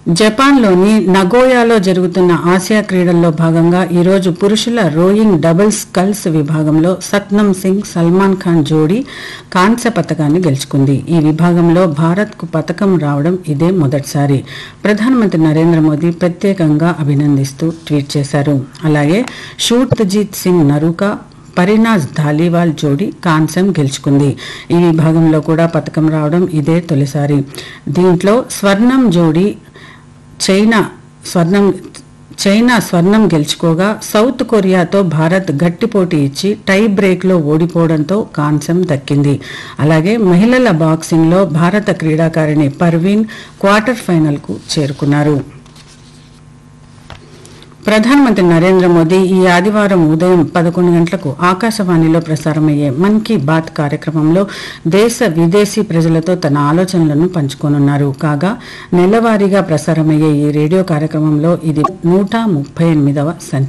జపాన్లోని నగోయాలో జరుగుతున్న ఆసియా క్రీడల్లో భాగంగా ఈరోజు పురుషుల రోయింగ్ డబుల్ స్కల్స్ విభాగంలో సత్నం సింగ్ సల్మాన్ ఖాన్ జోడీ కాంస్య పథకాన్ని గెలుచుకుంది ఈ విభాగంలో భారత్కు పథకం రావడం ఇదే మొదటిసారి ప్రధానమంత్రి నరేంద్ర మోదీ ప్రత్యేకంగా అభినందిస్తూ ట్వీట్ చేశారు అలాగే షూట్జీత్ సింగ్ నరూకా పరినాజ్ ధాలీవాల్ జోడీ కాంస్యం గెలుచుకుంది ఈ విభాగంలో కూడా పథకం రావడం ఇదే తొలిసారి దీంట్లో స్వర్ణం జోడీ చైనా స్వర్ణం చైనా స్వర్ణం గెలుచుకోగా సౌత్ కొరియాతో భారత్ గట్టి పోటీ ఇచ్చి టై బ్రేక్లో ఓడిపోవడంతో కాంస్యం దక్కింది అలాగే మహిళల బాక్సింగ్లో భారత క్రీడాకారిణి పర్వీన్ క్వార్టర్ ఫైనల్కు చేరుకున్నారు ప్రధానమంత్రి నరేంద్ర మోదీ ఈ ఆదివారం ఉదయం పదకొండు గంటలకు ఆకాశవాణిలో ప్రసారమయ్యే మన్ కీ బాత్ కార్యక్రమంలో దేశ విదేశీ ప్రజలతో తన ఆలోచనలను పంచుకోనున్నారు కాగా నెలవారీగా ప్రసారమయ్యే ఈ రేడియో కార్యక్రమంలో ఇది నూట ముప్పై ఎనిమిదవ సంచి